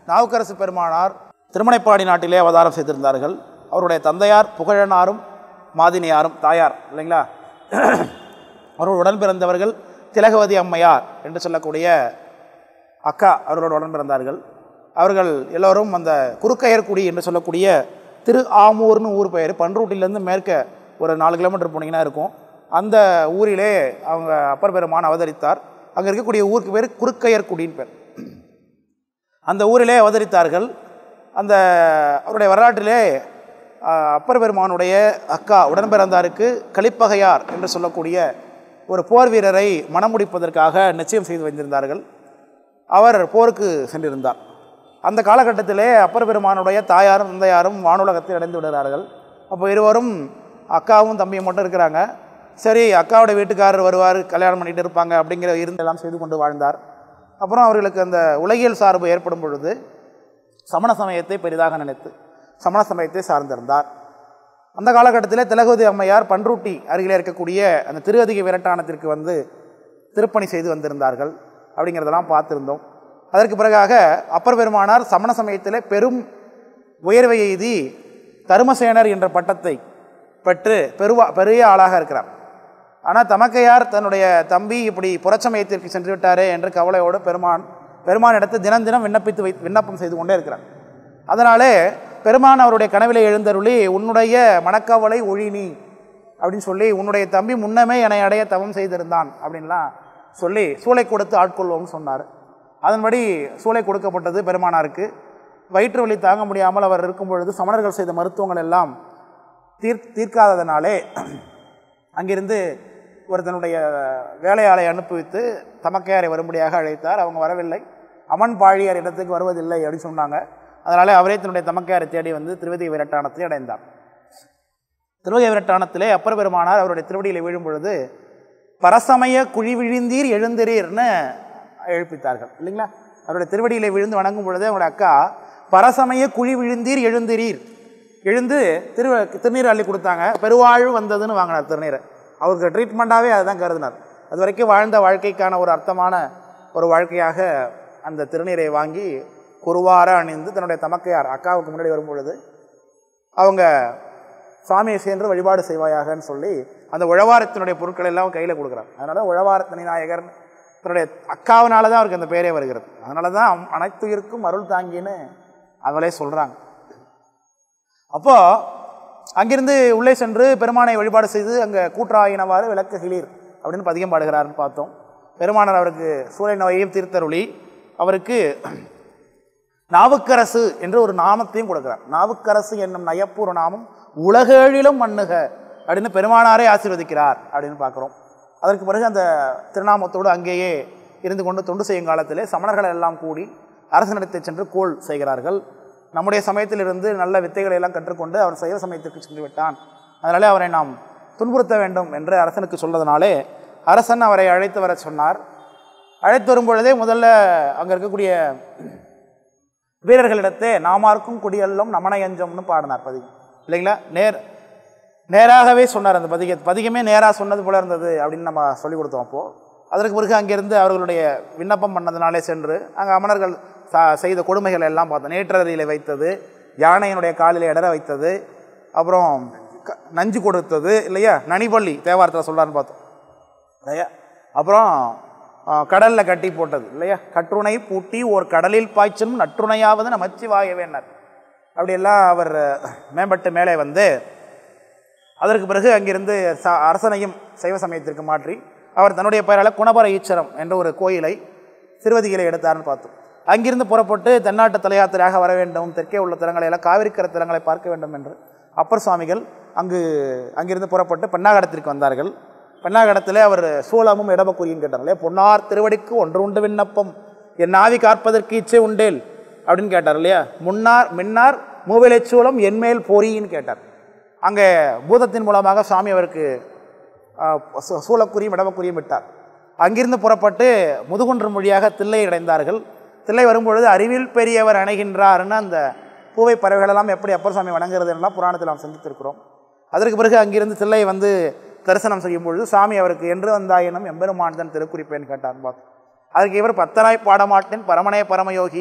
நாவுக்கரசு பெருமானார் திருமணைப்பாடி நாட்டிலே அவதாரம் செய்திருந்தார்கள் அவருடைய தந்தையார் புகழனாரும் மாதினியாரும் தாயார் இல்லைங்களா அவரோடு உடன் பிறந்தவர்கள் திலகவதி அம்மையார் என்று சொல்லக்கூடிய அக்கா அவர்களோடு உடன் பிறந்தார்கள் அவர்கள் எல்லோரும் அந்த குறுக்கையர்குடி என்று சொல்லக்கூடிய திரு ஆமூர்னு ஊர் பெயர் பன்ருட்டிலேருந்து மேற்க ஒரு நாலு கிலோமீட்டர் போனீங்கன்னா இருக்கும் அந்த ஊரிலே அவங்க அப்பர் பெருமான் அவதரித்தார் அங்கே இருக்கக்கூடிய ஊருக்கு பேர் குறுக்கையர்குடின்னு பேர் அந்த ஊரிலே அவதரித்தார்கள் அந்த அவருடைய வரலாற்றிலே ஆஹ், அப்பர் பெருமானுடைய அக்கா உடன் பிறந்தாருக்கு கலிப்பகையார் என்று சொல்லக்கூடிய ஒரு போர் வீரரை மணமுடிப்பதற்காக நிச்சயம் செய்து வைத்திருந்தார்கள் அவர் போருக்கு சென்றிருந்தார் அந்த காலகட்டத்திலே அப்பர் பெருமானுடைய தாயாரும் தந்தையாரும் வானுலகத்தில் அடைந்து விடுகிறார்கள் அப்போ இருவரும் அக்காவும் தம்பியும் மட்டும் இருக்கிறாங்க சரி அக்காவுடைய வீட்டுக்காரர் வருவார் கல்யாணம் பண்ணிட்டு இருப்பாங்க அப்படிங்கிற இருந்தெல்லாம் செய்து கொண்டு வாழ்ந்தார் அப்புறம் அவர்களுக்கு அந்த உலகியல் சார்பு ஏற்படும் பொழுது சமண சமயத்தை பெரிதாக நினைத்து சமண சமயத்தை சார்ந்திருந்தார் அந்த காலகட்டத்திலே திலகவதி அம்மையார் பன்ருட்டி அருகிலே இருக்கக்கூடிய அந்த திருவதிக விரட்டானத்திற்கு வந்து திருப்பணி செய்து வந்திருந்தார்கள் அப்படிங்கிறதெல்லாம் பார்த்துருந்தோம் அதற்கு பிறகாக அப்பர் பெருமானார் சமண சமயத்திலே பெரும் உயர்வை எய்தி தருமசேனர் என்ற பட்டத்தை பெற்று பெருவா பெரிய ஆளாக இருக்கிறார் ஆனால் தமக்கையார் தன்னுடைய தம்பி இப்படி புறச்சமயத்திற்கு சென்று விட்டாரே என்று கவலையோடு பெருமான் பெருமான் இடத்து தினம் தினம் விண்ணப்பித்து வை விண்ணப்பம் செய்து கொண்டே இருக்கிறார் அதனாலே பெருமான் அவருடைய கனவிலே எழுந்தருளி உன்னுடைய மனக்கவலை ஒழினி அப்படின்னு சொல்லி உன்னுடைய தம்பி முன்னமே என்னை அடைய தவம் செய்திருந்தான் அப்படின்லாம் சொல்லி சூளை கொடுத்து ஆட்கொள்வோம்னு சொன்னார் அதன்படி சூளை கொடுக்கப்பட்டது பெருமானாருக்கு வயிற்று வலி தாங்க முடியாமல் அவர் இருக்கும் பொழுது சமணர்கள் செய்த மருத்துவங்கள் எல்லாம் தீர் தீர்க்காததனாலே அங்கிருந்து ஒரு தன்னுடைய வேலையாளை அனுப்பிவித்து தமக்கையாரை வரும்படியாக அழைத்தார் அவங்க வரவில்லை அமன் பாழியார் இடத்துக்கு வருவதில்லை அப்படின்னு சொன்னாங்க அதனாலே அவரே தன்னுடைய தமக்கையாரை தேடி வந்து திருவதி விரட்டானத்தை அடைந்தார் திருவதி விரட்டானத்திலே அப்பர் பெருமானார் அவருடைய திருவடியில் விழும் பொழுது பரசமய குழி விழுந்தீர் எழுந்திரீர்னு எழுப்பித்தார்கள் இல்லைங்களா அவருடைய திருவடியில் விழுந்து வணங்கும் பொழுது அவங்களுடைய அக்கா பரசமய குழி விழுந்தீர் எழுந்திரீர் எழுந்து திரு திருநீர் அள்ளி கொடுத்தாங்க பெருவாழ்வு வந்ததுன்னு வாங்கினார் திருநீரை அவருக்கு ட்ரீட்மெண்ட்டாகவே அதுதான் கருதினார் அது வரைக்கும் வாழ்ந்த வாழ்க்கைக்கான ஒரு அர்த்தமான ஒரு வாழ்க்கையாக அந்த திருநீரை வாங்கி குருவார அணிந்து தன்னுடைய தமக்கையார் அக்காவுக்கு முன்னாடி வரும் பொழுது அவங்க சாமியை சென்று வழிபாடு செய்வாயாகன்னு சொல்லி அந்த உழவாரத்தினுடைய பொருட்கள் எல்லாம் கையில் கொடுக்குறாங்க அதனால உழவாரத்தனி நாயகர் தன்னுடைய அக்காவினால தான் அவருக்கு அந்த பேரே வருகிறது அதனால தான் அம்- அனைத்துயிருக்கும் அருள் தாங்கின்னு அவளே சொல்கிறாங்க அப்போ அங்கிருந்து உள்ளே சென்று பெருமானை வழிபாடு செய்து அங்கே கூற்றாயினவாறு விளக்குகிறீர் அப்படின்னு பதிகம் பாடுகிறார்னு பார்த்தோம் பெருமானார் அவருக்கு சூரிய நோயையும் தீர்த்தருளி அவருக்கு நாவுக்கரசு என்று ஒரு நாமத்தையும் கொடுக்கிறார் நாவுக்கரசு என்னும் நயப்பூர் நாமம் உலகேழிலும் மண்ணுக அப்படின்னு பெருமானாரே ஆசீர்வதிக்கிறார் அப்படின்னு பார்க்குறோம் அதற்கு பிறகு அந்த திருநாமத்தோடு அங்கேயே இருந்து கொண்டு தொண்டு செய்யும் காலத்திலே சமணர்கள் எல்லாம் கூடி அரசனிடத்தை சென்று கோல் செய்கிறார்கள் நம்முடைய சமயத்திலிருந்து நல்ல வித்தைகளை எல்லாம் கற்றுக்கொண்டு அவர் சைவ சமயத்திற்கு சென்று விட்டான் அதனாலே அவரை நாம் துன்புறுத்த வேண்டும் என்று அரசனுக்கு சொன்னதனாலே அரசன் அவரை அழைத்து வர சொன்னார் அழைத்து வரும் பொழுதே முதல்ல அங்கே இருக்கக்கூடிய வீரர்களிடத்தே நாமார்க்கும் குடியல்லும் நமனயஞ்சம்னு பாடினார் பதிகம் இல்லைங்களா நேர் நேராகவே சொன்னார் அந்த பதிக பதிகமே நேராக சொன்னது போல இருந்தது அப்படின்னு நம்ம சொல்லிக் கொடுத்தோம் அப்போது அதற்கு பிறகு அங்கிருந்து அவர்களுடைய விண்ணப்பம் பண்ணதுனாலே சென்று அங்கே அமணர்கள் ச- செய்த கொடுமைகள் எல்லாம் பார்த்தோம் நேற்றறியில வைத்தது யானையினுடைய காலில் இடற வைத்தது அப்புறம் க- நஞ்சு கொடுத்தது இல்லையா நனிபள்ளி தேவாரத்தில் சொல்றாருன்னு பார்த்தோம் இல்லையா அப்புறம் கடலில் கட்டி போட்டது இல்லையா கற்றுணை பூட்டி ஓர் கடலில் பாய்ச்சலும் நற்றுணையாவது நமச்சிவாயவேனர் அப்படியெல்லாம் அவர் மேம்பட்டு மேலே வந்து அதற்கு பிறகு அங்கிருந்து ச அரசனையும் சைவ சமயத்திற்கு மாற்றி அவர் தன்னுடைய பெயரால் குணபர ஈச்சரம் என்ற ஒரு கோயிலை திருவதிகளை எடுத்தார்னு பார்த்தோம் அங்கிருந்து புறப்பட்டு தென்னாட்டு தலையாத்திரையாக வர வேண்டும் தெற்கே உள்ள தலங்களை எல்லாம் காவிரிக்கர தலங்களை பார்க்க வேண்டும் என்று அப்பர் சுவாமிகள் அங்கு அங்கிருந்து புறப்பட்டு பெண்ணாகடத்திற்கு வந்தார்கள் பெண்ணாகடத்தில் அவர் சூலமும் இடமக்குறியும் கேட்டார் இல்லையா பொன்னார் திருவடிக்கு ஒன்று உண்டு விண்ணப்பம் என் ஆவி காற்பதற்கு இச்சை உண்டேல் அப்படின்னு கேட்டார் இல்லையா முன்னார் மின்னார் மூவிலை சூலம் என்மேல் பொறின்னு கேட்டார் அங்கே பூதத்தின் மூலமாக சாமி அவருக்கு ஆஹ், சூ- சூலக்குரியும் இடமக்குரியும் விட்டார் அங்கிருந்து புறப்பட்டு முதுகுன்றம் வழியாக தில்லை அடைந்தார்கள் தில்லை வரும்பொழுது அறிவில் பெரியவர் அணைகின்றார்னு அந்த பூவை பறவைகளெல்லாம் எப்படி அப்பர் சாமி வணங்குறது எல்லாம் புராணத்தில் நாம் சிந்தித்திருக்கிறோம் அதற்கு பிறகு அங்கிருந்து தில்லை வந்து தரிசனம் செய்யும் பொழுது சாமி அவருக்கு என்று வந்தாயினும் எம்பெருமான் தன் திருக்குறிப்பேன் கேட்டார் பார்த்தோம் அதுக்கு இவர் பத்தராய் பாடமாட்டேன் பரமனே பரமயோகி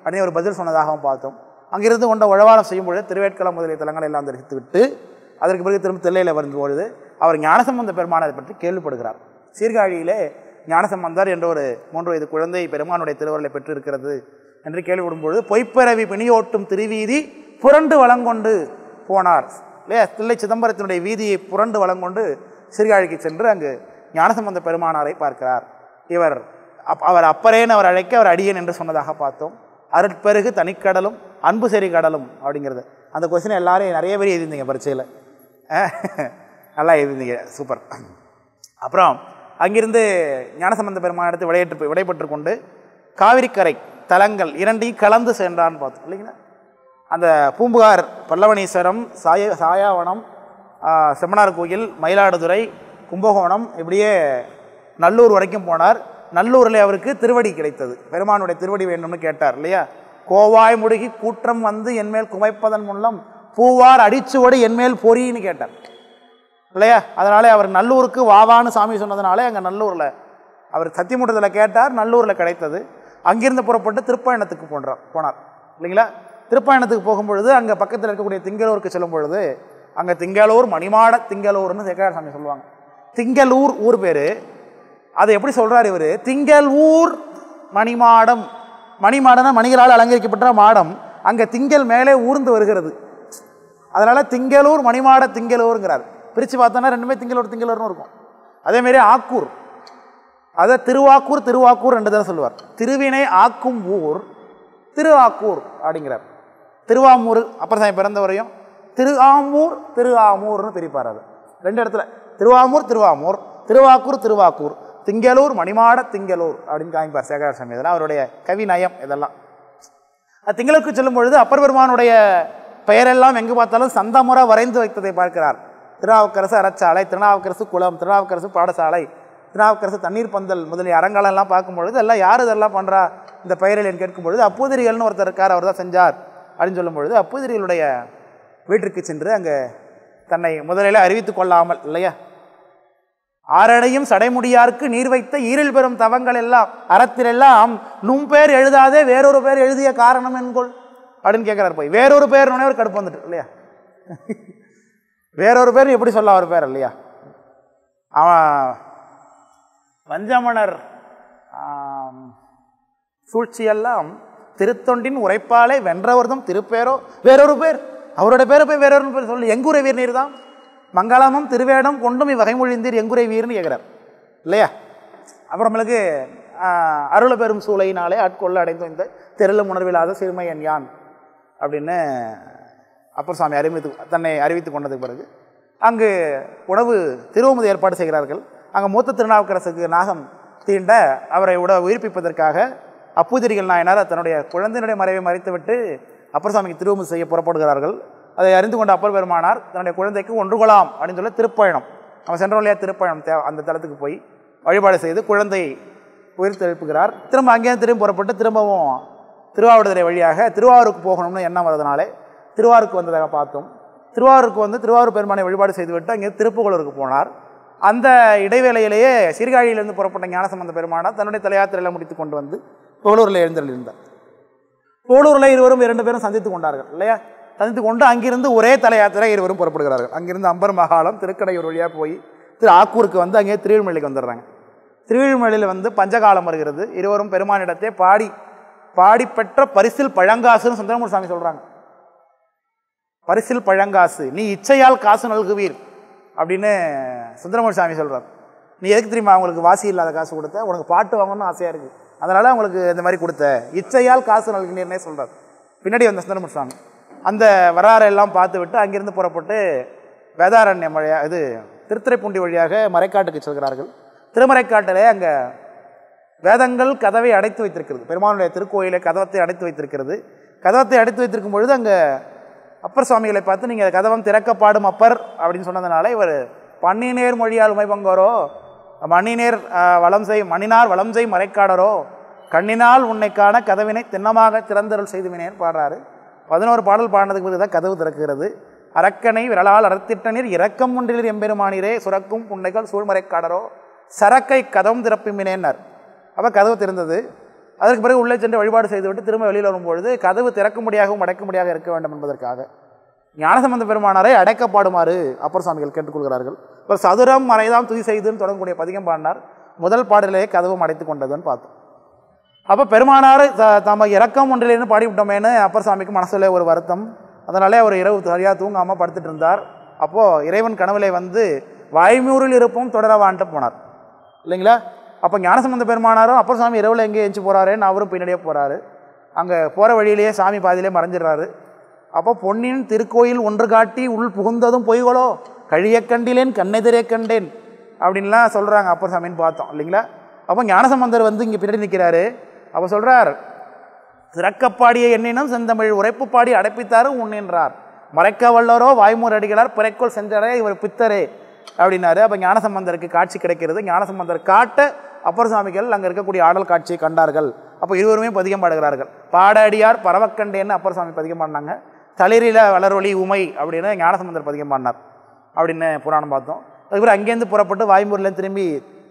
அப்படின்னு ஒரு பதில் சொன்னதாகவும் பார்த்தோம் அங்கிருந்து கொண்ட உழவாரம் செய்யும் பொழுது திருவேட்களம் முதலிய தலங்களை எல்லாம் தரிசித்து விட்டு அதற்கு பிறகு திரும்ப தில்லையில் வரும்பொழுது அவர் ஞானசம்பந்த பெருமானை பற்றி கேள்விப்படுகிறார் சீர்காழியிலே ஞானசம்பந்தர் என்ற ஒரு மூன்று வயது குழந்தை பெருமானுடைய திருவருளை பெற்றிருக்கிறது என்று கேள்விப்படும் பொழுது பொய்ப்பிறவி பிணியோட்டும் திருவீதி புரண்டு வளங்கொண்டு போனார் இல்லையா தில்லை சிதம்பரத்தினுடைய வீதியை புரண்டு வளங்கொண்டு சீர்காழிக்கு சென்று அங்கு ஞானசம்பந்த பெருமானாரை பார்க்கிறார் இவர் அப் அவர் அப்பரேன்னு அவர் அழைக்க அவர் அடியேன் என்று சொன்னதாக பார்த்தோம் அருட்பெருகு தனிக்கடலும் அன்பு செறி கடலும் அப்படிங்கிறது அந்த கொஸ்டின் எல்லாரும் நிறைய பேர் எழுதியிருந்தீங்க பரீட்சையில் நல்லா எழுதியிருந்தீங்க சூப்பர் அப்புறம் அங்கிருந்து ஞானசம்பந்த பெருமானிடத்து விடையேற்று விடைபெற்று கொண்டு காவிரிக்கரை தலங்கள் இரண்டையும் கலந்து சென்றான்னு பார்த்தோம் இல்லைங்களா அந்த பூம்புகார் பல்லவனீஸ்வரம் சாய சாயாவனம் ஆ, செம்மனார் கோயில் மயிலாடுதுறை கும்பகோணம் இப்படியே நல்லூர் வரைக்கும் போனார் நல்லூரில் அவருக்கு திருவடி கிடைத்தது பெருமானுடைய திருவடி வேண்டும்னு கேட்டார் இல்லையா கோவாய் முடுகி கூற்றம் வந்து என்மேல் குமைப்பதன் மூலம் பூவார் அடிச்சுவடு என்மேல் பொறின்னு கேட்டார் இல்லையா அதனாலே அவர் நல்லூருக்கு வாவான்னு சாமி சொன்னதுனாலே அங்கே நல்லூரில் அவர் சத்தியமுட்டத்தில் கேட்டார் நல்லூரில் கிடைத்தது அங்கிருந்து புறப்பட்டு திருப்பயணத்துக்கு போன்றார் போனார் இல்லைங்களா திருப்பயணத்துக்கு போகும்பொழுது அங்கே பக்கத்தில் இருக்கக்கூடிய திங்களூருக்கு செல்லும் பொழுது அங்கே திங்களூர் மணிமாட திங்களூர்னு சேகர சாமி சொல்லுவாங்க திங்களூர் ஊர் பேர் அதை எப்படி சொல்றார் இவர் திங்கள் ஊர் மணிமாடம் மணிமாடம்னா மணிகளால் அலங்கரிக்கப்பட்ட மாடம் அங்கே திங்கள் மேலே ஊர்ந்து வருகிறது அதனால திங்களூர் மணிமாட திங்களூருங்கிறார் பிரித்து பார்த்தோன்னா ரெண்டுமே திங்களூர் திங்களூர்னு இருக்கும் அதேமாரி ஆக்கூர் அதை திருவாக்கூர் திருவாக்கூர் என்று தான் சொல்லுவார் திருவினை ஆக்கும் ஊர் திரு ஆக்கூர் அப்படிங்கிறார் திருவாமூர் அப்பர் சாமி பிறந்தவரையும் திரு ஆமூர் திரு ஆமூர்னு பிரிப்பார் அது ரெண்டு இடத்துல திருவாமூர் திருவாமூர் திருவாக்கூர் திருவாக்கூர் திங்களூர் மணிமாட திங்களூர் அப்படின்னு காமிப்பார் சேகர சாமி இதெல்லாம் அவருடைய கவி நயம் இதெல்லாம் அது திங்களுக்கு செல்லும் பொழுது அப்பர் பெருமானுடைய பெயரெல்லாம் எங்கு பார்த்தாலும் சந்தமுறை வரைந்து வைத்ததை பார்க்கிறார் திருநாவுக்கரசு அறச்சாலை திருநாவுக்கரசு குளம் திருநாவுக்கரசு பாடசாலை திருநாவுக்கரசு தண்ணீர் பந்தல் முதலிய அரங்காலம் எல்லாம் பார்க்கும் பொழுது எல்லாம் யார் இதெல்லாம் பண்ணுறா இந்த பெயரில் என்று கேட்கும் பொழுது அப்பூதிரிகள்னு ஒருத்தர் இருக்கார் அவர் தான் செஞ்சார் அப்படின்னு சொல்லும் பொழுது அப்பூதிரிகளுடைய வீட்டிற்கு சென்று அங்கே தன்னை முதலில் அறிவித்துக் கொள்ளாமல் இல்லையா ஆரடையும் சடைமுடியார்க்கு நீர் வைத்த ஈரில் பெறும் தவங்கள் எல்லாம் அறத்திலெல்லாம் நும் பேர் எழுதாதே வேறொரு பேர் எழுதிய காரணம் என்கொள் அப்படின்னு கேட்குறாரு போய் வேறொரு பேர் ஒரு கடுப்பு வந்துட்டு இல்லையா வேறொரு பேர் எப்படி சொல்ல ஒரு பேர் இல்லையா அவன் வஞ்சமணர் ஆம், சூழ்ச்சியெல்லாம் திருத்தொண்டின் உரைப்பாலே வென்றவர்தம் திருப்பேரோ வேறொரு பேர் அவரோட பேரை போய் வேறொரு பேர் சொல்லு எங்குரை வீர் நீர் தான் மங்களமும் திருவேடம் கொண்டும் இவ்வகைமொழிந்தீர் எங்குரை வீர்னு கேட்குறார் இல்லையா அப்புறமேலுக்கு அருள பெரும் சூளையினாலே ஆட்கொள்ள அடைந்தோம் இந்த தெருளும் உணர்வில்லாத சிறுமையன் யான் அப்படின்னு அப்பர் சாமி அறிவித்து தன்னை அறிவித்து கொண்டதுக்கு பிறகு அங்கு உணவு திருவமுது ஏற்பாடு செய்கிறார்கள் அங்கே மூத்த திருநாவுக்கரசுக்கு நாகம் தீண்ட அவரை உட உயிர்ப்பிப்பதற்காக அப்பூதிரிகள் நாயனார் தன்னுடைய குழந்தையினுடைய மறைவை மறைத்துவிட்டு அப்பர் சாமிக்கு திருவமுது செய்ய புறப்படுகிறார்கள் அதை அறிந்து கொண்ட அப்பர் பெருமானார் தன்னுடைய குழந்தைக்கு ஒன்று கொலாம் அப்படின்னு சொல்லி திருப்பயணம் அவன் சென்றோம் இல்லையா திருப்பயணம் தே அந்த தலத்துக்கு போய் வழிபாடு செய்து குழந்தையை உயிர் எழுப்புகிறார் திரும்ப அங்கேயும் திரும்பி புறப்பட்டு திரும்பவும் திருவாவடுதுறை வழியாக திருவாரூருக்கு போகணும்னு எண்ணம் வரதுனாலே திருவாரூருக்கு வந்ததாக பார்த்தோம் திருவாரூருக்கு வந்து திருவாரூர் பெருமானை வழிபாடு செய்துவிட்டு அங்கே திருப்புகலூருக்கு போனார் அந்த இடைவேளையிலேயே சீர்காழியிலிருந்து புறப்பட்ட ஞானசம்பந்த பெருமானார் தன்னுடைய தலையாத்திரையில் முடித்து கொண்டு வந்து புகழூரில் எழுந்தருளியிருந்தார் புகழூரில் இருவரும் இரண்டு பேரும் சந்தித்து கொண்டார்கள் இல்லையா சந்தித்து கொண்டு அங்கிருந்து ஒரே தலையாத்திரை இருவரும் புறப்படுகிறார்கள் அங்கிருந்து அம்பர் மகாலம் திருக்கடையூர் வழியாக போய் திரு ஆக்கூருக்கு வந்து அங்கே திருவிழ்மலைக்கு வந்துடுறாங்க திருவிழ்மலையில் வந்து பஞ்சகாலம் வருகிறது இருவரும் பெருமானிடத்தை பாடி பாடி பெற்ற பரிசில் பழங்காசுன்னு சுந்தரமூர் சாமி சொல்கிறாங்க பரிசில் பழங்காசு நீ இச்சையால் காசு நல்குவீர் அப்படின்னு சுந்தரமூர் சாமி சொல்கிறார் நீ எதுக்கு தெரியுமா அவங்களுக்கு வாசி இல்லாத காசு கொடுத்த உனக்கு பாட்டு வாங்கணும்னு ஆசையாக இருக்குது அதனால் அவங்களுக்கு இந்த மாதிரி கொடுத்த இச்சையால் காசு நல்கினீர்னே சொல்கிறார் பின்னாடி வந்த சுந்தரமூர் சாமி அந்த வரலாறை எல்லாம் பார்த்து விட்டு அங்கிருந்து புறப்பட்டு வேதாரண்யம் வழியாக இது திருத்துறைப்பூண்டி வழியாக மறைக்காட்டுக்கு செல்கிறார்கள் திருமறைக்காட்டிலே அங்கே வேதங்கள் கதவை அடைத்து வைத்திருக்கிறது பெருமானுடைய திருக்கோயிலை கதவத்தை அடைத்து வைத்திருக்கிறது கதவத்தை அடைத்து வைத்திருக்கும் பொழுது அங்கே அப்பர் சுவாமிகளை பார்த்து நீங்கள் கதவம் திறக்கப்பாடும் அப்பர் அப்படின்னு சொன்னதுனால இவர் பன்னிநேர் மொழியால் உமைபங்கோரோ மணிநேர் ஆஹ், வலம் செய் மணினார் வலம் செய் மறைக்காடரோ கண்ணினால் உன்னை காண கதவினை திண்ணமாக திறந்தருள் செய்துவினேன் பாடுறாரு பதினோரு பாடல் பாடினதுக்கு பிறகு தான் கதவு திறக்கிறது அரக்கனை விரலால் அறத்திட்ட நீர் இரக்கம் ஒன்றில் எம்பெருமானீரே சுரக்கும் புன்னைகள் சூழ்மறைக்காடரோ சரக்கை கதவும் திறப்புமினேன்னார் அப்போ கதவு திறந்தது அதற்கு பிறகு உள்ளே சென்று வழிபாடு செய்துவிட்டு திரும்ப வெளியில் வரும்பொழுது கதவு திறக்க முடியாகவும் அடைக்க முடியாக இருக்க வேண்டும் என்பதற்காக ஞானசம்பந்த பெருமானாரை அடைக்கப்பாடுமாறு அப்பர் சுவாமிகள் கேட்டுக்கொள்கிறார்கள் இப்போ சதுரம் மறைதாம் துதி செய்துன்னு தொடங்கக்கூடிய பதிகம் பாடினார் முதல் பாடலே கதவும் அடைத்து கொண்டதுன்னு பார்த்தோம் அப்போ பெருமானார் த- தம இறக்கம் ஒன்றிலிருந்து பாடிவிட்டோமேன்னு அப்பர் சாமிக்கு மனசுல ஒரு வருத்தம் அதனாலே அவர் இரவு சரியாக தூங்காமல் படுத்துட்டு இருந்தார் அப்போது இறைவன் கனவுலே வந்து வாய்மூரில் இருப்போம் தொடரவான்ட்டு போனார் இல்லைங்களா அப்போ ஞானசம்பந்த பெருமானாரும் அப்பர் சாமி இரவில் எங்கே எஞ்சி போகிறாருன்னு அவரும் பின்னாடியே போகிறாரு அங்கே போகிற வழியிலேயே சாமி பாதியிலே மறைஞ்சிடுறாரு அப்போ பொன்னின் திருக்கோயில் ஒன்று காட்டி உள் புகுந்ததும் பொய்களோ கழியக் கண்டிலேன் கண்ணெதிரே கண்டேன் அப்படின்லாம் சொல்கிறாங்க அப்பர் சாமின்னு பார்த்தோம் இல்லைங்களா அப்போ ஞானசம்பந்தர் வந்து இங்கே பின்னாடி நிற்கிறாரு அப்போ சொல்கிறார் திறக்கப்பாடிய எண்ணினும் செந்தமிழ் உரைப்பு பாடி அடைப்பித்தாரும் உண்ணின்றார் மறைக்க வல்லரோ வாய்மூர் அடிகளார் பிறைக்கோள் சென்றரே இவர் பித்தரே அப்படின்னாரு அப்போ ஞானசம்பந்தருக்கு காட்சி கிடைக்கிறது ஞானசம்பந்தர் காட்ட அப்பர் சுவாமிகள் அங்கே இருக்கக்கூடிய ஆடல் காட்சியை கண்டார்கள் அப்போ இருவருமே பதிகம் பாடுகிறார்கள் பாடடியார் பரவக்கண்டேன்னு அப்பர் சுவாமி பதிகம் பாடினாங்க தளிரில வளரொளி உமை அப்படின்னு ஞானசம்பந்தர் பதிகம் பாடினார் அப்படின்னு புராணம் பார்த்தோம் அதுக்கப்புறம் அங்கேருந்து புறப்பட்டு வாய்மூர்லேருந்து திரும்பி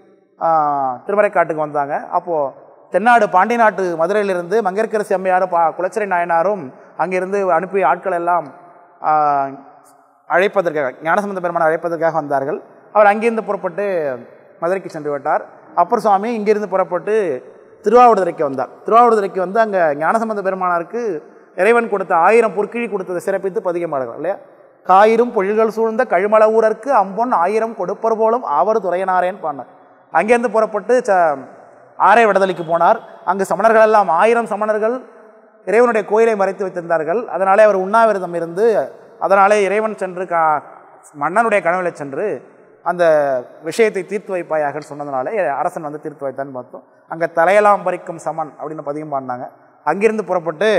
ஆ, திருமறைக்காட்டுக்கு வந்தாங்க அப்போது தென்னாடு பாண்டி நாட்டு மதுரையிலிருந்து மங்கையர்க்கரசி அம்மையாரும் பா குலச்சிறை நாயனாரும் அங்கிருந்து அனுப்பி ஆட்கள் எல்லாம் ஆ, அழைப்பதற்காக ஞானசம்பந்த பெருமானை அழைப்பதற்காக வந்தார்கள் அவர் அங்கிருந்து புறப்பட்டு மதுரைக்கு சென்று விட்டார் அப்பர் சுவாமி இங்கிருந்து புறப்பட்டு திருவாவடுதுறைக்கு வந்தார் திருவாவடுதுறைக்கு வந்து அங்கே ஞானசம்பந்த பெருமானாருக்கு இறைவன் கொடுத்த ஆயிரம் பொற்கிழி கொடுத்ததை சிறப்பித்து பதிகமாடுகிறார் இல்லையா காயிரும் பொழில்கள் சூழ்ந்த கழுமல ஊரருக்கு அம்பொன் ஆயிரம் கொடுப்பர் போலும் ஆவர் துறையனாரேன்னு பாடினார் அங்கேருந்து புறப்பட்டு ச ஆரை விடுதலைக்கு போனார் அங்கு சமணர்கள் எல்லாம் ஆயிரம் சமணர்கள் இறைவனுடைய கோயிலை மறைத்து வைத்திருந்தார்கள் அதனாலே அவர் உண்ணாவிரதம் இருந்து அதனாலே இறைவன் சென்று கா மன்னனுடைய கனவுல சென்று அந்த விஷயத்தை தீர்த்து வைப்பாயாகன்னு சொன்னதுனாலே அரசன் வந்து தீர்த்து வைத்தான்னு பார்த்தோம் அங்கே தலையெல்லாம் பறிக்கும் சமன் அப்படின்னு பதிகம் பாடினாங்க அங்கிருந்து புறப்பட்டு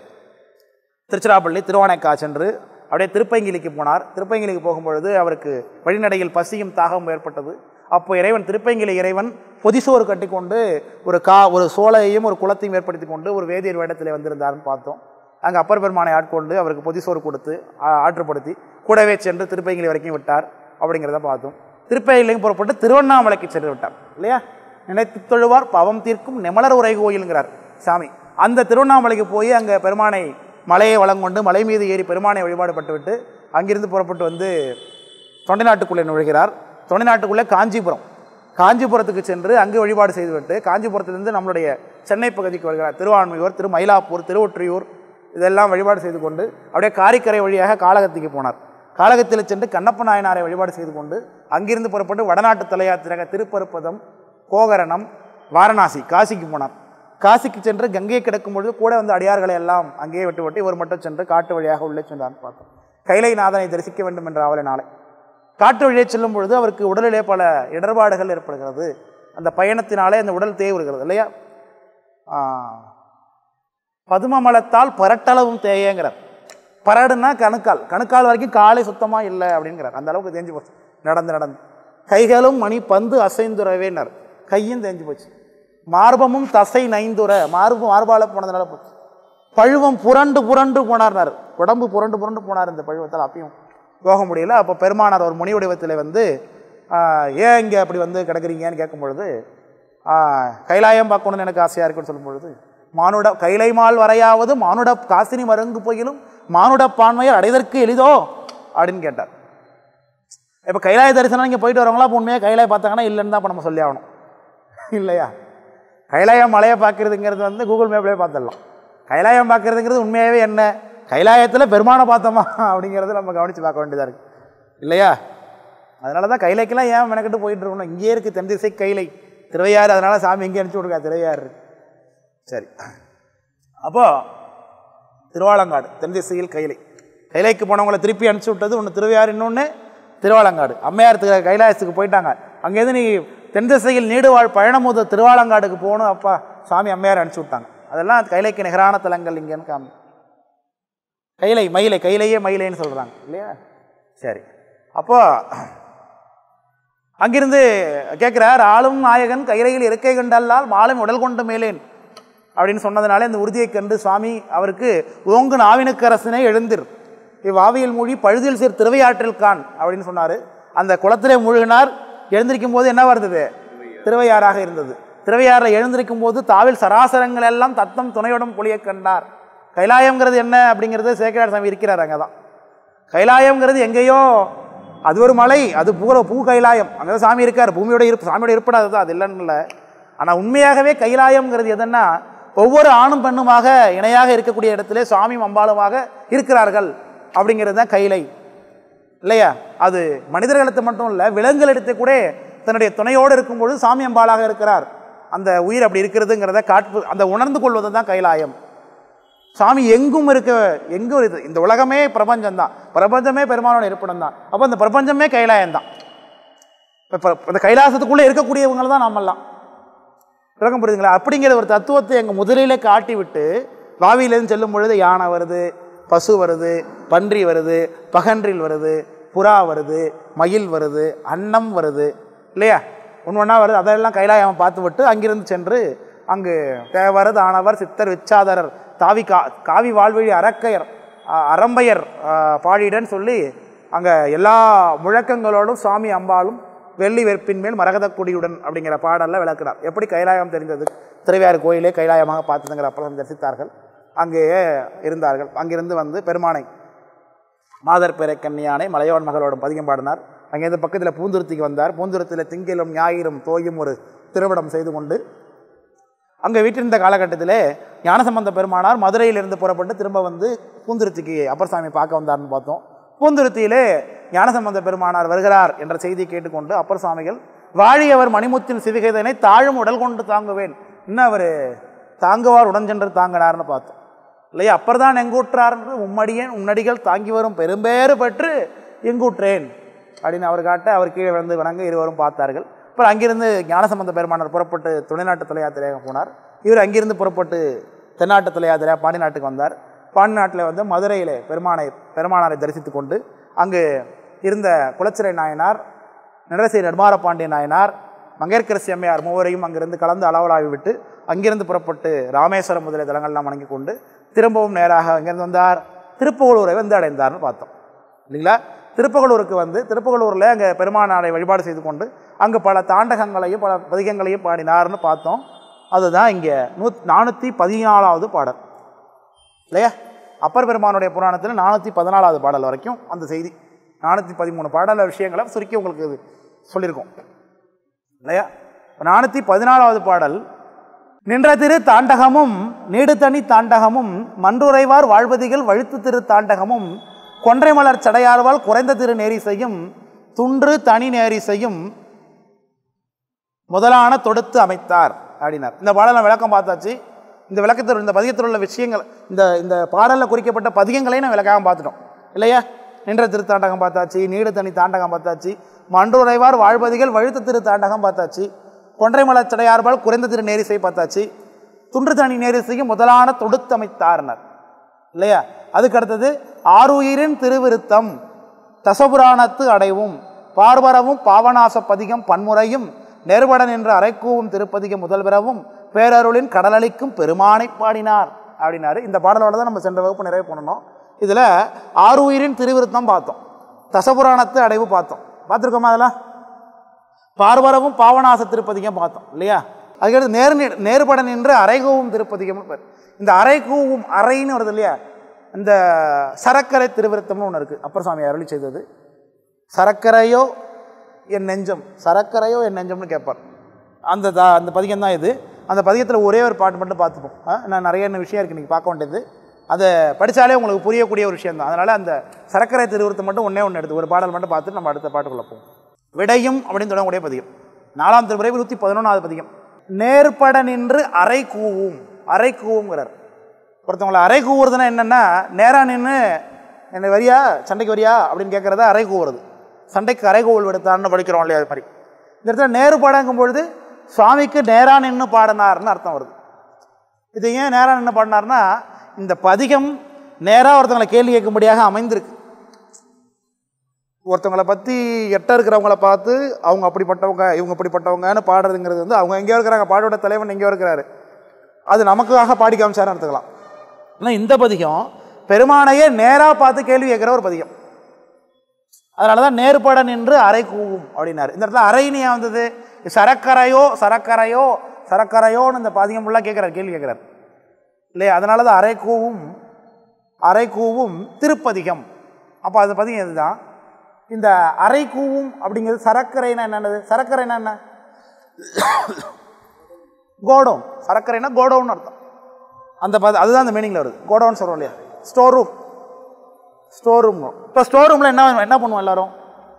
திருச்சிராப்பள்ளி திருவானைக்கா சென்று அப்படியே திருப்பங்கிலிக்கு போனார் திருப்பங்கிலிக்கு போகும்பொழுது அவருக்கு வழிநடையில் பசியும் தாகமும் ஏற்பட்டது அப்போ இறைவன் திருப்பங்கிலி இறைவன் பொதிசோறு கட்டிக்கொண்டு ஒரு கா ஒரு சோலையையும் ஒரு குளத்தையும் ஏற்படுத்தி கொண்டு ஒரு வேதியர் வேடத்தில் வந்திருந்தாருன்னு பார்த்தோம் அங்கே அப்பர் பெருமானை ஆட்கொண்டு அவருக்கு பொதிசோறு கொடுத்து ஆ- ஆற்றுப்படுத்தி கூடவே சென்று திருப்பங்கிலி வரைக்கும் விட்டார் அப்படிங்கிறத பார்த்தோம் திருப்பங்கிலையும் புறப்பட்டு திருவண்ணாமலைக்கு சென்று விட்டார் இல்லையா நினைத்து தொழுவார் பவம் தீர்க்கும் நிமலர் உரை கோயிலுங்கிறார் சாமி அந்த திருவண்ணாமலைக்கு போய் அங்கே பெருமானை மலையை வளங்கொண்டு மலை மீது ஏறி பெருமானை வழிபாடு பட்டுவிட்டு அங்கிருந்து புறப்பட்டு வந்து தொண்டை நாட்டுக்குள்ளே நுழைகிறார் தொண்டை நாட்டுக்குள்ளே காஞ்சிபுரம் காஞ்சிபுரத்துக்கு சென்று அங்கு வழிபாடு செய்துவிட்டு காஞ்சிபுரத்திலிருந்து நம்மளுடைய சென்னை பகுதிக்கு வருகிறார் திருவான்மையூர் திரு மயிலாப்பூர் திருவொற்றியூர் இதெல்லாம் வழிபாடு செய்து கொண்டு அப்படியே காரிக்கரை வழியாக காளகத்திக்கு போனார் காளகத்தில் சென்று கண்ணப்ப நாயனாரை வழிபாடு செய்து கொண்டு அங்கிருந்து புறப்பட்டு வடநாட்டு தலையாத்திரக திருப்பருப்பதம் கோகரணம் வாரணாசி காசிக்கு போனார் காசிக்கு சென்று கங்கையை கிடக்கும் பொழுது கூட வந்து அடியார்களை எல்லாம் அங்கேயே விட்டு விட்டு இவர் மட்டும் சென்று காட்டு வழியாக உள்ளே சென்றார்னு பார்த்தோம் கைலை நாதனை தரிசிக்க வேண்டும் என்ற ஆவலை நாளை காட்டு வழியே செல்லும் பொழுது அவருக்கு உடலிலே பல இடர்பாடுகள் ஏற்படுகிறது அந்த பயணத்தினாலே அந்த உடல் தேய்வுறுகிறது இல்லையா ஆ, பதுமமலத்தால் பரட்டளவும் தேயங்கிறார் பரடுனா கணுக்கால் கணுக்கால் வரைக்கும் காலை சுத்தமாக இல்லை அப்படிங்கிறார் அந்த அளவுக்கு தேஞ்சு போச்சு நடந்து நடந்து கைகளும் மணி பந்து அசைந்துறவேனார் கையும் தேஞ்சு போச்சு மார்பமும் தசை நைந்துற மார்பு மார்பால போனதுனால போச்சு பழுவம் புரண்டு புரண்டு போனார்னார் உடம்பு புரண்டு புரண்டு போனார் இந்த பழுவத்தால் அப்பயும் போக முடியல அப்போ பெருமானார் ஒரு முனி வடிவத்தில் வந்து ஆஹ், ஏன் இங்கே அப்படி வந்து கிடக்குறீங்கன்னு கேட்கும் பொழுது ஆஹ், கைலாயம் பார்க்கணும்னு எனக்கு ஆசையாக இருக்குன்னு சொல்லும் பொழுது மானுட கைலை மால் வரையாவது மானுட காசினி மருங்கு போயிலும் மானுட பான்மையர் அடைதற்கு எளிதோ அப்படின்னு கேட்டார் இப்போ கைலாய தரிசனம் இங்கே போயிட்டு வரவங்களா அப்போ உண்மையாக கைலாய பார்த்தாங்கன்னா இல்லைன்னு தான் இப்போ நம்ம சொல்லி ஆகணும் இல்லையா கைலாயம் மலையை பார்க்குறதுங்கிறது வந்து கூகுள் மேப்லேயே பார்த்துடலாம் கைலாயம் பார்க்குறதுங்கிறது உண்மையாகவே என்ன கைலாயத்தில் பெருமானை பார்த்தோமா அப்படிங்கிறத நம்ம கவனித்து பார்க்க வேண்டியதாக இருக்குது இல்லையா அதனால தான் கைலைக்கெல்லாம் ஏன் மெனக்கிட்டு போயிட்டு இருக்கணும் இங்கேயே இருக்குது தென் திசை கைலை திருவையாறு அதனால் சாமி எங்கே அனுப்பிச்சி விடுங்க திருவையாறு சரி அப்போது திருவாலங்காடு தென் திசையில் கைலை கைலைக்கு போனவங்களை திருப்பி அனுப்பிச்சி விட்டது ஒன்று திருவையாறு இன்னொன்று திருவாலங்காடு அம்மையார் திரு கைலாயத்துக்கு போயிட்டாங்க அங்கேருந்து நீ தென் திசையில் நீடுவாழ் பழனமுத திருவாலங்காடுக்கு போகணும் அப்பா சாமி அம்மையார் அனுப்பிச்சி விட்டாங்க அதெல்லாம் கைலைக்கு நிகரான தலங்கள் இங்கேன்னு காமி கைலை மயிலை கைலையே மயிலைன்னு சொல்கிறாங்க இல்லையா சரி அப்போ அங்கிருந்து கேட்குறார் ஆளும் நாயகன் கைலையில் இருக்கை கண்டல்லால் மாலும் உடல் கொண்டு மேலேன் அப்படின்னு சொன்னதுனால இந்த உறுதியை கண்டு சுவாமி அவருக்கு ஓங்கு நாவினுக்கரசனே எழுந்திர் இவ்வாவியல் மொழி பழுதில் சீர் திருவையாற்றில் கான் அப்படின்னு சொன்னார் அந்த குளத்திலே மூழ்கினார் எழுந்திருக்கும் போது என்ன இருந்தது திருவையாறாக இருந்தது திருவையாறில் எழுந்திருக்கும் போது தாவில் சராசரங்கள் எல்லாம் தத்தம் துணையுடன் பொழிய கண்டார் கைலாயம்ங்கிறது என்ன அப்படிங்கிறது சேக்கிரார் சாமி இருக்கிறார் அங்கே தான் கைலாயம்ங்கிறது எங்கேயோ அது ஒரு மலை அது பூர பூ கைலாயம் அங்கே தான் சாமி இருக்கார் பூமியோட இருப்பு சாமியோட இருப்பிடம் அதுதான் அது இல்லைன்னு இல்லை ஆனால் உண்மையாகவே கைலாயம்ங்கிறது எதுன்னா ஒவ்வொரு ஆணும் பெண்ணுமாக இணையாக இருக்கக்கூடிய இடத்திலே சுவாமி அம்பாளுமாக இருக்கிறார்கள் அப்படிங்கிறது தான் கைலை இல்லையா அது மனிதர்களிடத்து மட்டும் இல்லை விலங்குகளிடத்து கூட தன்னுடைய துணையோடு இருக்கும்பொழுது சாமி அம்பாளாக இருக்கிறார் அந்த உயிர் அப்படி இருக்கிறதுங்கிறத காட்டு அந்த உணர்ந்து கொள்வது தான் கைலாயம் சாமி எங்கும் இருக்க எங்கும் இருக்கு இந்த உலகமே பிரபஞ்சம் தான் பிரபஞ்சமே பெருமானோட இருப்பிடம் தான் அப்போ இந்த பிரபஞ்சமே கைலாயம் தான் இப்போ இந்த கைலாசத்துக்குள்ளே இருக்கக்கூடியவங்க தான் நாமெல்லாம் விளக்கம் புரியுதுங்களா அப்படிங்கிற ஒரு தத்துவத்தை எங்கள் முதலிலே காட்டி விட்டு வாவியிலேருந்து செல்லும் பொழுது யானை வருது பசு வருது பன்றி வருது பகன்றில் வருது புறா வருது மயில் வருது அன்னம் வருது இல்லையா ஒன்று ஒன்றா வருது அதெல்லாம் கைலாயம் பார்த்து விட்டு அங்கிருந்து சென்று அங்கு தேவர் தானவர் சித்தர் விச்சாதரர் தாவி கா காவி வாழ்வழி அரக்கையர் அ- அரம்பையர் அ, பாடிடன் சொல்லி அங்கே எல்லா முழக்கங்களோடும் சாமி அம்பாளும் வெள்ளி வெற்பின் மேல் மரகத கொடியுடன் அப்படிங்கிற பாடலில் விளக்குறார் எப்படி கைலாயம் தெரிந்தது திருவையாறு கோயிலே கைலாயமாக பார்த்ததுங்கிற அப்பளம் தரிசித்தார்கள் அங்கேயே இருந்தார்கள் அங்கிருந்து வந்து பெருமானை மாதர் பிறை கன்னியானை மலையோன் மகளோடும் பதிகம் பாடினார் அங்கேருந்து பக்கத்தில் பூந்துருத்திக்கு வந்தார் பூந்துருத்தியில் திங்கிலும் ஞாயிறும் தோயும் ஒரு திருவிடம் செய்து கொண்டு அங்கே வீட்டிருந்த காலகட்டத்திலே ஞானசம்பந்த பெருமானார் மதுரையிலிருந்து புறப்பட்டு திரும்ப வந்து பூந்துருத்திக்கு அப்பர் சாமி பார்க்க வந்தார்னு பார்த்தோம் பூந்துருத்தியிலே ஞானசம்பந்த பெருமானார் வருகிறார் என்ற செய்தியை கேட்டுக்கொண்டு அப்பர் சுவாமிகள் வாழியவர் மணிமுத்தின் சிவிகைதனை தாழும் உடல் கொண்டு தாங்குவேன் இன்னும் அவர் தாங்குவார் உடஞ்சென்று தாங்கினார்னு பார்த்தோம் இல்லையா அப்பர் தான் எங்கூற்றார் என்று உம்மடியேன் உன்னடிகள் தாங்கி வரும் பெரும்பேறு பெற்று எங்கூற்றேன் அப்படின்னு அவர் காட்ட அவர் கீழே விழுந்து வணங்க இருவரும் பார்த்தார்கள் அப்புறம் அங்கிருந்து ஞானசம்பந்த பெருமானார் புறப்பட்டு துணைநாட்டு தலையாத்திரையாக போனார் இவர் அங்கிருந்து புறப்பட்டு தென்னாட்டு தலையாத்திரையாக பாண்டி நாட்டுக்கு வந்தார் பாண்டி நாட்டில் வந்து மதுரையில் பெருமானை பெருமானாரை தரிசித்து கொண்டு அங்கு இருந்த குலச்சிறை நாயனார் நிரசி நெடுமாற பாண்டிய நாயனார் மங்கையர்க்கரசி அம்மையார் மூவரையும் அங்கிருந்து கலந்து அளவலாவி விட்டு அங்கிருந்து புறப்பட்டு ராமேஸ்வரம் முதலிய தலங்கள்லாம் வணங்கி கொண்டு திரும்பவும் நேராக அங்கிருந்து வந்தார் திருப்புகலூரை வந்து அடைந்தார்னு பார்த்தோம் இல்லைங்களா திருப்புகலூருக்கு வந்து திருப்புகலூரில் அங்கே பெருமானாரை வழிபாடு செய்து கொண்டு அங்கே பல தாண்டகங்களையும் பல பதிகங்களையும் பாடினார்னு பார்த்தோம் அதுதான் இங்கே நூ நானூற்றி பதினாலாவது பாடல் இல்லையா அப்பர் பெருமானுடைய புராணத்தில் நானூற்றி பதினாலாவது பாடல் வரைக்கும் அந்த செய்தி நானூற்றி பதிமூணு பாடல விஷயங்களை சுருக்கி உங்களுக்கு இது சொல்லியிருக்கோம் இல்லையா நானூற்றி பதினாலாவது பாடல் நின்ற திரு தாண்டகமும் நீடுதனி தாண்டகமும் மன்றுரைவார் வாழ்வதிகள் வழுத்து திரு தாண்டகமும் கொன்றை மலர் சடையார்வால் குறைந்த திரு நேரிசையும் துன்று தனி நேரிசையும் முதலான தொடுத்து அமைத்தார் அப்படின்னார் இந்த பாடலை விளக்கம் பார்த்தாச்சு இந்த விளக்கத்தில் இந்த பதிகத்தில் உள்ள விஷயங்கள் இந்த இந்த பாடலில் குறிக்கப்பட்ட பதிகங்களையும் நான் விளக்காம பார்த்துட்டோம் இல்லையா நின்ற திருத்தாண்டகம் பார்த்தாச்சு நீடு தனி தாண்டகம் பார்த்தாச்சு மன்றுரைவார் வாழ்வதிகள் வழுத்து திரு தாண்டகம் பார்த்தாச்சு கொன்றை மலர் சடையார்பால் குறைந்த திரு நேரிசை பார்த்தாச்சு துன்று தனி நேரிசையும் முதலான தொடுத்தமைத்தார்னர் இல்லையா அதுக்கு அடுத்தது ஆருயிரின் திருவிருத்தம் தசபுராணத்து அடைவும் பார்வரவும் பாவநாச பதிகம் பன்முறையும் நெருபடன் என்ற அரைக்கூவும் திருப்பதிகம் முதல்வரவும் பேரருளின் கடலளிக்கும் பெருமானை பாடினார் அப்படின்னாரு இந்த பாடலோட தான் நம்ம சென்ற வகுப்பு நிறைவு பண்ணணும் இதில் ஆருயிரின் திருவிருத்தம் பார்த்தோம் தசபுராணத்து அடைவு பார்த்தோம் பார்த்துருக்கோமா அதெல்லாம் பார்வரவும் பாவநாச திருப்பதிகம் பார்த்தோம் இல்லையா அதுக்கடுத்து நேர் நேர்படன் என்று அரைகூவும் திருப்பதிகம்னு பேர் இந்த அரைகூவும் அறைன்னு வருது இல்லையா இந்த சரக்கரை திருவிருத்தம்னு ஒன்று இருக்குது அப்பர் சுவாமி அருளி செய்தது சரக்கரையோ என் நெஞ்சம் சரக்கரையோ என் நெஞ்சம்னு கேட்பார் அந்த த அந்த பதிகம் தான் இது அந்த பதிகத்தில் ஒரே ஒரு பாட்டு மட்டும் பார்த்துப்போம் ஆ, நான் நிறைய இன்னும் விஷயம் இருக்குது நீங்கள் பார்க்க வேண்டியது அதை படித்தாலே உங்களுக்கு புரியக்கூடிய ஒரு விஷயம் தான் அதனால் அந்த சரக்கரை திருவிருத்தம் மட்டும் ஒன்றே ஒன்று எடுத்து ஒரு பாடல் மட்டும் பார்த்துட்டு நம்ம அடுத்த பாட்டுக்குள்ளே போவோம் விடையும் அப்படின்னு தொடங்கக்கூடிய பதிகம் நாலாம் திருமுறை நூற்றி பதினொன்றாவது பதிகம் நேர்பட நின்று அரை கூவும் அரை கூவுங்கிறார் ஒருத்தவங்களை அரை கூவுறதுன்னா என்னென்னா நேராக நின்று என்ன வரியா சண்டைக்கு வரியா அப்படின்னு கேட்குறத அரை கூவுறது சண்டைக்கு அரை கூவல் விடுத்தான்னு படிக்கிறோம் இல்லையா அது மாதிரி இந்த இடத்துல நேரு பாடங்கும் பொழுது சுவாமிக்கு நேராக நின்று பாடினார்னு அர்த்தம் வருது இது ஏன் நேராக நின்று பாடினார்னா இந்த பதிகம் நேராக ஒருத்தவங்களை கேள்வி கேட்கும்படியாக அமைந்திருக்கு ஒருத்தவங்களை பற்றி எட்ட இருக்கிறவங்கள பார்த்து அவங்க அப்படிப்பட்டவங்க இவங்க இப்படிப்பட்டவங்கன்னு பாடுறதுங்கிறது வந்து அவங்க எங்கேயோ இருக்கிறாங்க பாடோட தலைவன் எங்கேயோ இருக்கிறாரு அது நமக்காக பாடி காமிச்சாருன்னு எடுத்துக்கலாம் ஆனால் இந்த பதிகம் பெருமானையே நேராக பார்த்து கேள்வி கேட்குற ஒரு பதிகம் அதனால தான் நேர்பட நின்று அரை கூவும் அப்படின்னாரு இந்த இடத்துல அரைன்னு ஏன் வந்தது சரக்கரையோ சரக்கரையோ சரக்கரையோன்னு இந்த பதிகம் ஃபுல்லாக கேட்குறாரு கேள்வி கேட்குறாரு இல்லையா அதனால தான் அரைக்கூவும் அரைக்கூவும் திருப்பதிகம் அப்போ அது பதிகம் இதுதான் இந்த அரைக்கூவும் அப்படிங்கிறது சரக்கரைனா என்னது சரக்கரைனா என்ன கோடவுன் சரக்கரைனா கோடவுன் அர்த்தம் அந்த பத அதுதான் அந்த மீனிங்கில் வருது கோடவுன் சொல்கிறோம் இல்லையா ஸ்டோர் ரூம் ஸ்டோர் ரூம் இப்போ ஸ்டோர் ரூமில் என்ன என்ன பண்ணுவோம் எல்லாரும்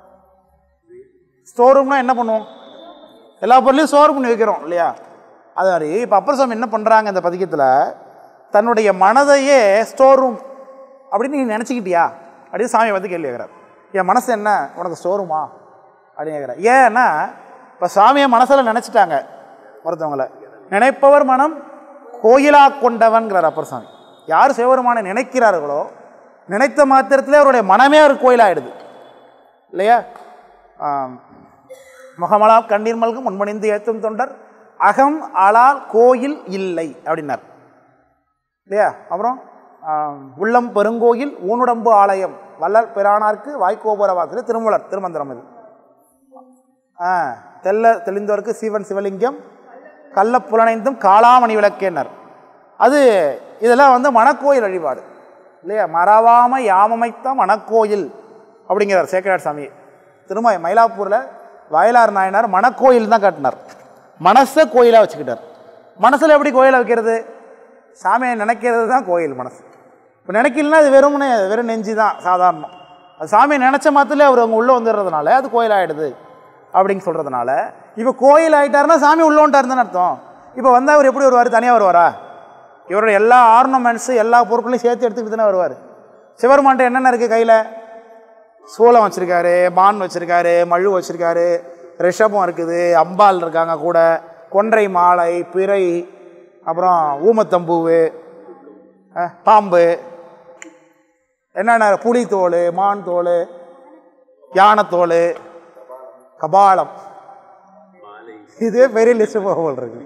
ஸ்டோர் ரூம்னா என்ன பண்ணுவோம் எல்லா பொருளையும் ஸ்டோர் பண்ணி வைக்கிறோம் இல்லையா அது மாதிரி இப்போ அப்பர் சாமி என்ன பண்ணுறாங்க இந்த பதிகத்தில் தன்னுடைய மனதையே ஸ்டோர் ரூம் அப்படின்னு நீ நினச்சிக்கிட்டியா அப்படின்னு சாமி வந்து கேள்வி கேட்குறாரு என் மனசு என்ன உனக்கு ஸ்டோர் ரூமா அப்படின்னு கேட்குறேன் ஏன்னா இப்போ சாமியை மனசில் நினச்சிட்டாங்க ஒருத்தவங்கள நினைப்பவர் மனம் கோயிலா கொண்டவன்கிறார் அப்பர் சாமி யார் சிவபெருமானை நினைக்கிறார்களோ நினைத்த மாத்திரத்திலே அவருடைய மனமே ஒரு கோயிலாயிடுது இல்லையா ஆம். முகமலா கண்ணீர் மல்கும் முன்மணிந்து ஏத்தும் தொண்டர் அகம் அலால் கோயில் இல்லை அப்படின்னார் இல்லையா அப்புறம் ஆம், உள்ளம் பெருங்கோயில் ஊனுடம்பு ஆலயம் வள்ளல் பிரானார்க்கு வாய்க்கோபுர வாசல் திருமலர் திருமந்திரம் இது ஆ தெல்ல தெளிந்தோருக்கு சிவன் சிவலிங்கம் கள்ள புலனைந்தும் காளாமணி விளக்கேனர் அது இதெல்லாம் வந்து மணக்கோயில் வழிபாடு இல்லையா மறவாம யாமமைத்த மணக்கோயில் அப்படிங்கிறார் சேக்கராட் சாமி திரும்ப மயிலாப்பூரில் வயலார் நாயனார் மணக்கோயில் தான் கட்டினார் மனசை கோயிலாக வச்சுக்கிட்டார் மனசில் எப்படி கோயிலை வைக்கிறது சாமியை நினைக்கிறது தான் கோயில் மனசு இப்போ நினைக்கலன்னா அது வெறுமனே வெறும் நெஞ்சு தான் சாதாரணம் அது சாமியை நினச்ச மாத்திரலே அவர் அங்கே உள்ளே வந்துடுறதுனால அது கோயிலாகிடுது அப்படின்னு சொல்கிறதுனால இப்போ கோயில் ஆகிட்டாருன்னா சாமி உள்ளே வந்துட்டாருன்னு அர்த்தம் இப்போ வந்தால் அவர் எப்படி வருவார் தனியாக வருவாரா இவரோட எல்லா ஆர்னமெண்ட்ஸு எல்லா பொருட்களையும் சேர்த்து எடுத்துக்கிட்டு தானே வருவார் சிவருமான்ட்ட என்னென்ன இருக்குது கையில் சூலம் வச்சுருக்காரு மான் வச்சுருக்காரு மழு வச்சுருக்காரு ரிஷபம் இருக்குது அம்பாள் இருக்காங்க கூட கொன்றை மாலை பிறை அப்புறம் ஊமத்தம்பூவு அஹ், பாம்பு என்னென்ன புலித்தோல் மான் தோல் யானைத்தோல் கபாலம் இதே பெரிய லிஸ்ட் போல் இருக்கு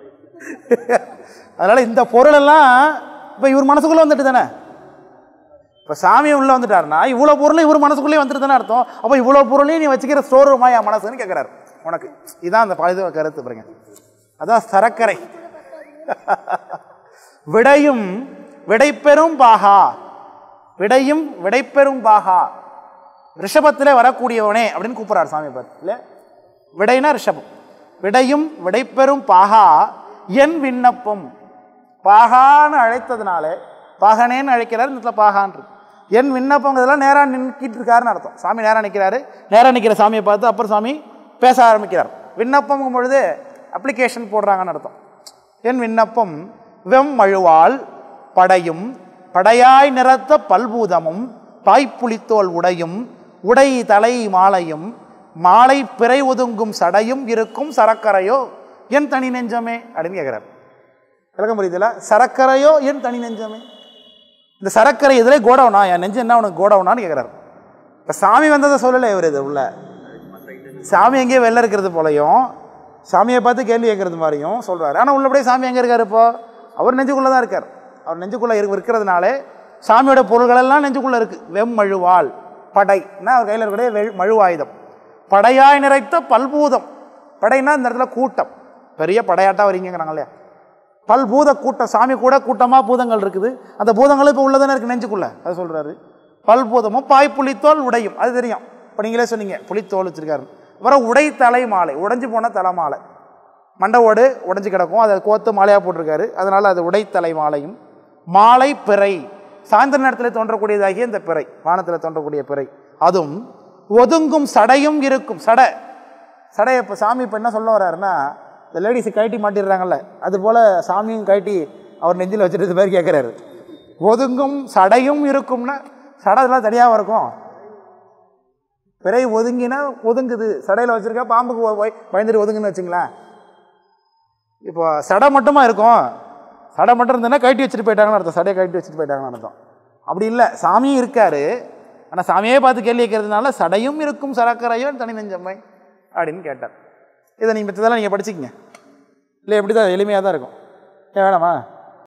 அதனால் இந்த பொருளெல்லாம் இப்போ இவர் மனசுக்குள்ளே வந்துட்டு தானே இப்போ சாமி உள்ளே வந்துட்டாருன்னா இவ்வளோ பொருளும் இவர் மனசுக்குள்ளேயே வந்துட்டு தானே அர்த்தம் அப்போ இவ்வளோ பொருளையும் நீ வச்சுக்கிற ஸ்டோர் ரூமா என் மனசுன்னு கேட்குறாரு உனக்கு இதான் அந்த பழுது கருத்து பாருங்க அதான் சரக்கரை விடையும் விடைப்பெறும் பாகா விடையும் விடைப்பெறும் பாகா ரிஷபத்தில் வரக்கூடியவனே அப்படின்னு கூப்பிட்றாரு சாமி பார் இல்லை விடைனா ரிஷபம் விடையும் விடைப்பெறும் பாகா என் விண்ணப்பம் பாகான்னு அழைத்ததுனாலே பாகனேன்னு அழைக்கிறார் இந்த இடத்துல பாகான்று என் விண்ணப்பங்கிறதெல்லாம் நேராக நிற்கிட்டு இருக்காருன்னு அர்த்தம் சாமி நேராக நிற்கிறாரு நேராக நிற்கிற சாமியை பார்த்து அப்புறம் சாமி பேச ஆரம்பிக்கிறார் விண்ணப்பங்கும் பொழுது அப்ளிகேஷன் போடுறாங்கன்னு அர்த்தம் என் விண்ணப்பம் வெம் மழுவாள் படையும் படையாய் நிறத்த பல்பூதமும் பாய்ப்புலித்தோல் உடையும் உடை தலை மாலையும் மாலை பிறை ஒதுங்கும் சடையும் இருக்கும் சரக்கரையோ என் தனி நெஞ்சமே அப்படின்னு கேட்குறார் விளக்கம் புரியுதுல சரக்கரையோ என் தனி நெஞ்சமே இந்த சரக்கரை இதிலே கோடவுனா என் நெஞ்சு என்ன உனக்கு கோடவுனான்னு கேட்குறாரு இப்போ சாமி வந்ததை சொல்லலை இவர் இது உள்ள சாமி எங்கேயோ வெளில இருக்கிறது போலையும் சாமியை பார்த்து கேள்வி கேட்கறது மாதிரியும் சொல்கிறாரு ஆனால் உள்ளபடியே சாமி எங்கே இருக்கார் இப்போ அவர் நெஞ்சுக்குள்ளே தான் இருக்கார் அவர் நெஞ்சுக்குள்ளே இரு இருக்கிறதுனாலே சாமியோட பொருள்களெல்லாம் நெஞ்சுக்குள்ளே இருக்குது வெம்மழுவாள் படைன்னா அவர் கையில் இருக்கக்கூடிய வெ மழுவாயுதம் படையாய் நிறைத்த பல்பூதம் படைன்னா இந்த இடத்துல கூட்டம் பெரிய படையாட்டா வரீங்கிறாங்க இல்லையா பல்பூத கூட்டம் சாமி கூட கூட்டமாக பூதங்கள் இருக்குது அந்த பூதங்களும் இப்போ உள்ளதானே இருக்குது நெஞ்சுக்குள்ளே அது சொல்கிறாரு பல்பூதமும் பாய் புலித்தோல் உடையும் அது தெரியும் இப்போ நீங்களே சொன்னீங்க புலித்தோல் வச்சிருக்காரு அப்புறம் உடை தலை மாலை உடைஞ்சு போன தலை மாலை மண்டவோடு உடைஞ்சு கிடக்கும் அதை கோத்து மாலையாக போட்டிருக்காரு அதனால் அது உடை தலை மாலையும் மாலை பிறை சாயந்தர நேரத்தில் தோன்றக்கூடியதாகிய இந்த பிறை வானத்தில் தோன்றக்கூடிய பிறை அதுவும் ஒதுங்கும் சடையும் இருக்கும் சடை சடையை இப்போ சாமி இப்போ என்ன சொல்ல வர்றாருன்னா இந்த லேடிஸ் கழட்டி மாட்டிடுறாங்கல்ல அது போல் சாமியும் கழட்டி அவர் நெஞ்சில் வச்சுட்டு இது மாதிரி கேட்குறாரு ஒதுங்கும் சடையும் இருக்கும்னா சடை இதெல்லாம் தனியாக இருக்கும் பிறை ஒதுங்கினா ஒதுங்குது சடையில் வச்சுருக்கா பாம்புக்கு ஒ- ஒய்- பயந்துட்டு ஒதுங்குன்னு வச்சுங்களேன் இப்போ சடை மட்டுமா இருக்கும் சடை மட்டும் இருந்ததுன்னா கழட்டி வச்சுட்டு போயிட்டாங்கன்னு அர்த்தம் சடையை கழட்டி வச்சுட்டு போயிட்டாங்கன்னு அர்த்தம் அப்படி இல்லை சாமியும் இருக்காரு ஆனால் சாமியே பார்த்து கேள்வி கேட்கறதுனால சடையும் இருக்கும் சரக்கரையும் தனி நெஞ்சம்மை அப்படின்னு கேட்டார் இதை நீங்கள் மற்றதெல்லாம் நீங்கள் படிச்சுக்கங்க இல்லை எப்படி தான் எளிமையாக தான் இருக்கும் ஏன் வேணாமா